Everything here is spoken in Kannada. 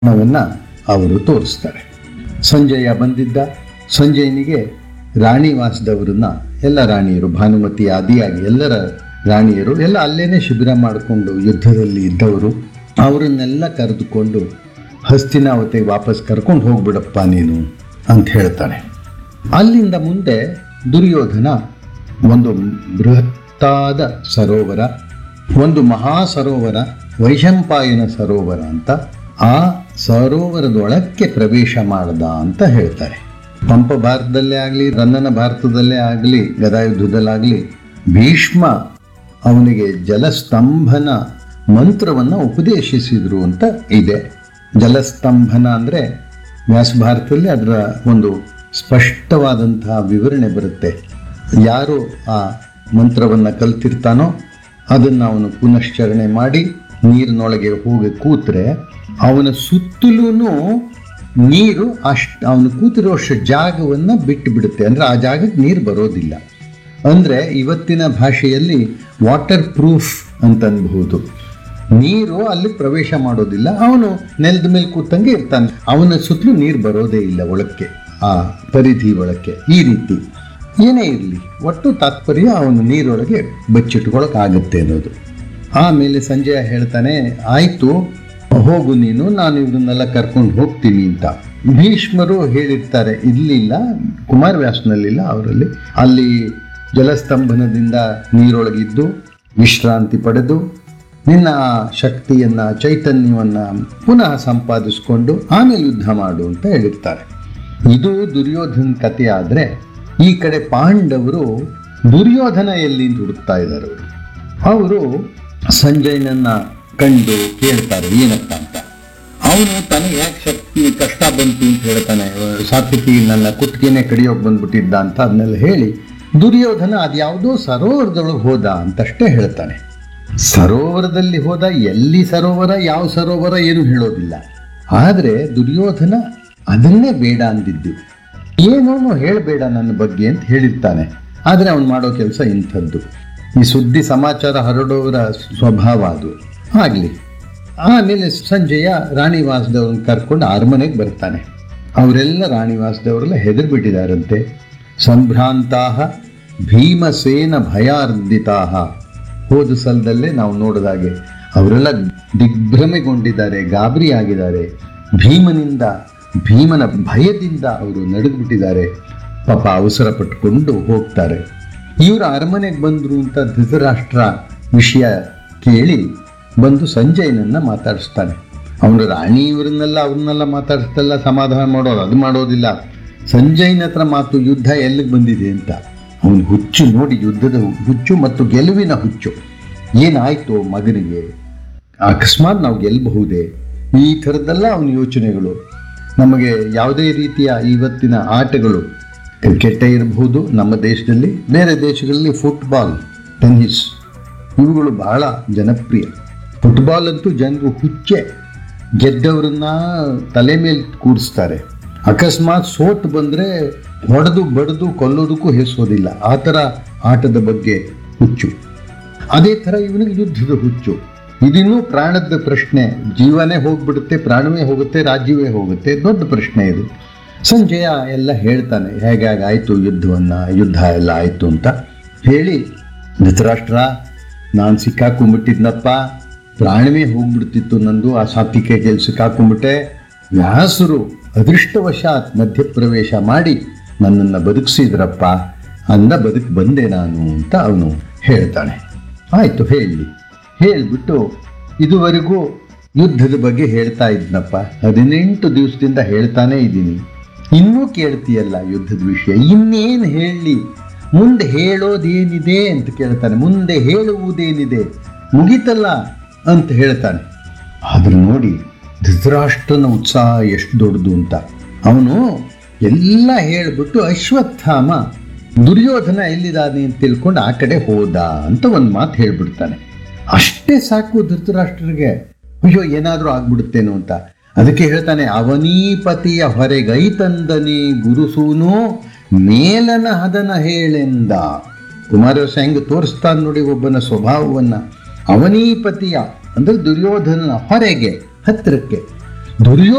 ಅವನ್ನ ಅವರು ತೋರಿಸ್ತಾರೆ ಸಂಜಯ ಬಂದಿದ್ದ ಸಂಜಯನಿಗೆ ರಾಣಿ ವಾಸದವರನ್ನ ಎಲ್ಲ ರಾಣಿಯರು ಭಾನುಮತಿ ಆದಿಯಾಗಿ ಎಲ್ಲರ ರಾಣಿಯರು ಎಲ್ಲ ಅಲ್ಲೇನೆ ಶಿಬಿರ ಮಾಡಿಕೊಂಡು ಯುದ್ಧದಲ್ಲಿ ಇದ್ದವರು ಅವರನ್ನೆಲ್ಲ ಕರೆದುಕೊಂಡು ಹಸ್ತಿನಾವತಿಗೆ ವಾಪಸ್ ಕರ್ಕೊಂಡು ಹೋಗ್ಬಿಡಪ್ಪ ನೀನು ಅಂತ ಹೇಳ್ತಾನೆ ಅಲ್ಲಿಂದ ಮುಂದೆ ದುರ್ಯೋಧನ ಒಂದು ಬೃಹತ್ತಾದ ಸರೋವರ ಒಂದು ಮಹಾ ಸರೋವರ ವೈಶಂಪಾಯನ ಸರೋವರ ಅಂತ ಆ ಸರೋವರದೊಳಕ್ಕೆ ಪ್ರವೇಶ ಮಾಡ್ದ ಅಂತ ಹೇಳ್ತಾರೆ ಪಂಪ ಭಾರತದಲ್ಲೇ ಆಗಲಿ ರನ್ನನ ಭಾರತದಲ್ಲೇ ಆಗಲಿ ಗದಾಯುದ್ಧದಲ್ಲಾಗಲಿ ಭೀಷ್ಮ ಅವನಿಗೆ ಜಲಸ್ತಂಭನ ಮಂತ್ರವನ್ನು ಉಪದೇಶಿಸಿದ್ರು ಅಂತ ಇದೆ ಜಲಸ್ತಂಭನ ಅಂದರೆ ವ್ಯಾಸ ಭಾರತದಲ್ಲಿ ಅದರ ಒಂದು ಸ್ಪಷ್ಟವಾದಂತಹ ವಿವರಣೆ ಬರುತ್ತೆ ಯಾರು ಆ ಮಂತ್ರವನ್ನು ಕಲ್ತಿರ್ತಾನೋ ಅದನ್ನು ಅವನು ಪುನಶ್ಚರಣೆ ಮಾಡಿ ನೀರಿನೊಳಗೆ ಹೋಗಿ ಕೂತ್ರೆ ಅವನ ಸುತ್ತಲೂ ನೀರು ಅಷ್ಟು ಅವನು ಕೂತಿರೋಷ್ಟು ಜಾಗವನ್ನು ಬಿಟ್ಟು ಬಿಡುತ್ತೆ ಅಂದರೆ ಆ ಜಾಗಕ್ಕೆ ನೀರು ಬರೋದಿಲ್ಲ ಅಂದರೆ ಇವತ್ತಿನ ಭಾಷೆಯಲ್ಲಿ ವಾಟರ್ ಪ್ರೂಫ್ ಅಂತ ಅನ್ಬಹುದು ನೀರು ಅಲ್ಲಿ ಪ್ರವೇಶ ಮಾಡೋದಿಲ್ಲ ಅವನು ನೆಲದ ಮೇಲೆ ಕೂತಂಗೆ ಇರ್ತಾನೆ ಅವನ ಸುತ್ತಲೂ ನೀರು ಬರೋದೇ ಇಲ್ಲ ಒಳಕ್ಕೆ ಆ ಪರಿಧಿ ಒಳಕ್ಕೆ ಈ ರೀತಿ ಏನೇ ಇರಲಿ ಒಟ್ಟು ತಾತ್ಪರ್ಯ ಅವನು ನೀರೊಳಗೆ ಬಚ್ಚಿಟ್ಕೊಳಕ್ಕಾಗುತ್ತೆ ಅನ್ನೋದು ಆಮೇಲೆ ಸಂಜಯ ಹೇಳ್ತಾನೆ ಆಯಿತು ಹೋಗು ನೀನು ನಾನು ಇವ್ರನ್ನೆಲ್ಲ ಕರ್ಕೊಂಡು ಹೋಗ್ತೀನಿ ಅಂತ ಭೀಷ್ಮರು ಹೇಳಿರ್ತಾರೆ ಇಲ್ಲಿಲ್ಲ ಕುಮಾರವ್ಯಾಸನಲ್ಲಿಲ್ಲ ಅವರಲ್ಲಿ ಅಲ್ಲಿ ಜಲಸ್ತಂಭನದಿಂದ ನೀರೊಳಗಿದ್ದು ವಿಶ್ರಾಂತಿ ಪಡೆದು ನಿನ್ನ ಆ ಶಕ್ತಿಯನ್ನ ಚೈತನ್ಯವನ್ನ ಪುನಃ ಸಂಪಾದಿಸಿಕೊಂಡು ಆಮೇಲೆ ಯುದ್ಧ ಮಾಡು ಅಂತ ಹೇಳಿರ್ತಾರೆ ಇದು ದುರ್ಯೋಧನ ಕಥೆ ಆದ್ರೆ ಈ ಕಡೆ ಪಾಂಡವರು ದುರ್ಯೋಧನ ಎಲ್ಲಿ ಅಂತ ಹುಡುಕ್ತಾ ಇದ್ದಾರೆ ಅವರು ಅವರು ಸಂಜಯನನ್ನ ಕಂಡು ಕೇಳ್ತಾರೆ ಏನಕ್ಕ ಅಂತ ಅವನು ತನಗೆ ಯಾಕೆ ಶಕ್ತಿ ಕಷ್ಟ ಬಂತು ಅಂತ ಹೇಳ್ತಾನೆ ಸಾತ್ವಿಕಿ ನನ್ನ ಕುತ್ತಿಗೆನೆ ಕಡಿಯೋಕೆ ಬಂದ್ಬಿಟ್ಟಿದ್ದ ಅಂತ ಅದನ್ನೆಲ್ಲ ಹೇಳಿ ದುರ್ಯೋಧನ ಅದ್ಯಾವುದೋ ಸರೋವರದೊಳಗೆ ಹೋದ ಅಂತಷ್ಟೇ ಹೇಳ್ತಾನೆ ಸರೋವರದಲ್ಲಿ ಹೋದ ಎಲ್ಲಿ ಸರೋವರ ಯಾವ ಸರೋವರ ಏನು ಹೇಳೋದಿಲ್ಲ ಆದರೆ ದುರ್ಯೋಧನ ಅದನ್ನೇ ಬೇಡ ಅಂದಿದ್ದು ಏನೋನು ಹೇಳಬೇಡ ನನ್ನ ಬಗ್ಗೆ ಅಂತ ಹೇಳಿರ್ತಾನೆ ಆದರೆ ಅವನು ಮಾಡೋ ಕೆಲಸ ಇಂಥದ್ದು ಈ ಸುದ್ದಿ ಸಮಾಚಾರ ಹರಡೋರ ಸ್ವಭಾವ ಅದು ಆಗಲಿ ಆಮೇಲೆ ಸಂಜಯ ರಾಣಿವಾಸದವ್ರನ್ನ ಕರ್ಕೊಂಡು ಅರಮನೆಗೆ ಬರ್ತಾನೆ ಅವರೆಲ್ಲ ರಾಣಿವಾಸದವರೆಲ್ಲ ಹೆದರ್ ಬಿಟ್ಟಿದ್ದಾರಂತೆ ಸಂಭ್ರಾಂತಾ ಭೀಮಸೇನ ಭಯಾರ್ಧಿತಾ ಹೋದ ಸಲದಲ್ಲೇ ನಾವು ನೋಡಿದಾಗೆ ಅವರೆಲ್ಲ ದಿಗ್ಭ್ರಮೆಗೊಂಡಿದ್ದಾರೆ ಗಾಬರಿ ಆಗಿದ್ದಾರೆ ಭೀಮನಿಂದ ಭೀಮನ ಭಯದಿಂದ ಅವರು ನಡುಗ್ಬಿಟ್ಟಿದ್ದಾರೆ ಪಾಪ ಅವಸರ ಪಟ್ಟುಕೊಂಡು ಹೋಗ್ತಾರೆ ಇವರು ಅರಮನೆಗೆ ಬಂದ್ರು ಅಂತ ಧೃತರಾಷ್ಟ್ರ ವಿಷಯ ಕೇಳಿ ಬಂದು ಸಂಜಯನನ್ನ ಮಾತಾಡಿಸ್ತಾನೆ ಅವನು ರಾಣಿ ಇವರನ್ನೆಲ್ಲ ಅವ್ರನ್ನೆಲ್ಲ ಮಾತಾಡಿಸ್ತಲ್ಲ ಸಮಾಧಾನ ಮಾಡೋದು ಅದು ಮಾಡೋದಿಲ್ಲ ಸಂಜಯನ ಹತ್ರ ಮಾತು ಯುದ್ಧ ಎಲ್ಲಿಗೆ ಬಂದಿದೆ ಅಂತ ಅವನು ಹುಚ್ಚು ನೋಡಿ ಯುದ್ಧದ ಹುಚ್ಚು ಮತ್ತು ಗೆಲುವಿನ ಹುಚ್ಚು ಏನಾಯ್ತು ಮಗನಿಗೆ ಅಕಸ್ಮಾತ್ ನಾವು ಗೆಲ್ಲಬಹುದೇ ಈ ಥರದ್ದೆಲ್ಲ ಅವನ ಯೋಚನೆಗಳು ನಮಗೆ ಯಾವುದೇ ರೀತಿಯ ಇವತ್ತಿನ ಆಟಗಳು ಕ್ರಿಕೆಟೇ ಇರಬಹುದು ನಮ್ಮ ದೇಶದಲ್ಲಿ ಬೇರೆ ದೇಶಗಳಲ್ಲಿ ಫುಟ್ಬಾಲ್ ಟೆನ್ನಿಸ್ ಇವುಗಳು ಬಹಳ ಜನಪ್ರಿಯ ಫುಟ್ಬಾಲ್ ಅಂತೂ ಜನರು ಹುಚ್ಚೆ ಗೆದ್ದವರನ್ನ ತಲೆ ಮೇಲೆ ಕೂರಿಸ್ತಾರೆ ಅಕಸ್ಮಾತ್ ಸೋಟ್ ಬಂದರೆ ಹೊಡೆದು ಬಡಿದು ಕೊಲ್ಲೋದಕ್ಕೂ ಹೆಸೋದಿಲ್ಲ ಆ ಥರ ಆಟದ ಬಗ್ಗೆ ಹುಚ್ಚು ಅದೇ ಥರ ಇವನಿಗೆ ಯುದ್ಧದ ಹುಚ್ಚು ಇದಿನ್ನೂ ಪ್ರಾಣದ ಪ್ರಶ್ನೆ ಜೀವನೇ ಹೋಗ್ಬಿಡುತ್ತೆ ಪ್ರಾಣವೇ ಹೋಗುತ್ತೆ ರಾಜ್ಯವೇ ಹೋಗುತ್ತೆ ದೊಡ್ಡ ಪ್ರಶ್ನೆ ಇದು ಸಂಜಯ ಎಲ್ಲ ಹೇಳ್ತಾನೆ ಹೇಗಾಗಿ ಆಯಿತು ಯುದ್ಧವನ್ನು ಯುದ್ಧ ಎಲ್ಲ ಆಯಿತು ಅಂತ ಹೇಳಿ ಧೃತರಾಷ್ಟ್ರ ನಾನು ಸಿಕ್ಕಾಕೊಂಡ್ಬಿಟ್ಟಿದ್ನಪ್ಪ ಪ್ರಾಣವೇ ಹೋಗ್ಬಿಡ್ತಿತ್ತು ನಂದು ಆ ಸಾತ್ವಿಕೆ ಕೆಲ್ಸಕ್ಕೆ ಹಾಕೊಂಡ್ಬಿಟ್ಟೆ ವ್ಯಾಸರು ಅದೃಷ್ಟವಶಾತ್ ಮಧ್ಯಪ್ರವೇಶ ಮಾಡಿ ನನ್ನನ್ನು ಬದುಕಿಸಿದ್ರಪ್ಪ ಅಂದ ಬದುಕು ಬಂದೆ ನಾನು ಅಂತ ಅವನು ಹೇಳ್ತಾನೆ ಆಯಿತು ಹೇಳಿ ಹೇಳಿಬಿಟ್ಟು ಇದುವರೆಗೂ ಯುದ್ಧದ ಬಗ್ಗೆ ಹೇಳ್ತಾ ಇದ್ನಪ್ಪ ಹದಿನೆಂಟು ದಿವಸದಿಂದ ಹೇಳ್ತಾನೇ ಇದ್ದೀನಿ ಇನ್ನೂ ಕೇಳ್ತೀಯಲ್ಲ ಯುದ್ಧದ ವಿಷಯ ಇನ್ನೇನು ಹೇಳಲಿ ಮುಂದೆ ಹೇಳೋದೇನಿದೆ ಅಂತ ಕೇಳ್ತಾನೆ ಮುಂದೆ ಹೇಳುವುದೇನಿದೆ ಮುಗೀತಲ್ಲ ಅಂತ ಹೇಳ್ತಾನೆ ಆದ್ರೆ ನೋಡಿ ಧೃತರಾಷ್ಟ್ರನ ಉತ್ಸಾಹ ಎಷ್ಟು ದೊಡ್ಡದು ಅಂತ ಅವನು ಎಲ್ಲ ಹೇಳಿಬಿಟ್ಟು ಅಶ್ವತ್ಥಾಮ ದುರ್ಯೋಧನ ಎಲ್ಲಿದ್ದಾನೆ ಅಂತ ತಿಳ್ಕೊಂಡು ಆ ಕಡೆ ಹೋದ ಅಂತ ಒಂದು ಮಾತು ಹೇಳ್ಬಿಡ್ತಾನೆ ಅಷ್ಟೇ ಸಾಕು ಧೃತರಾಷ್ಟ್ರರಿಗೆ ಅಯ್ಯೋ ಏನಾದರೂ ಆಗ್ಬಿಡುತ್ತೇನೋ ಅಂತ ಅದಕ್ಕೆ ಹೇಳ್ತಾನೆ ಅವನೀಪತಿಯ ಹೊರೆಗೈತಂದನೆ ಗುರುಸೂನು ಮೇಲನ ಹದನ ಹೇಳೆಂದ ಕುಮಾರವ್ಯಾಸ ಹೆಂಗೆ ತೋರಿಸ್ತಾನೆ ನೋಡಿ ಒಬ್ಬನ ಸ್ವಭಾವವನ್ನ ಅವನೀಪತಿಯ ಅಂದ್ರೆ ದುರ್ಯೋಧನನ ಹೊರೆಗೆ ಹತ್ತಿರಕ್ಕೆ ದುರ್ಯೋ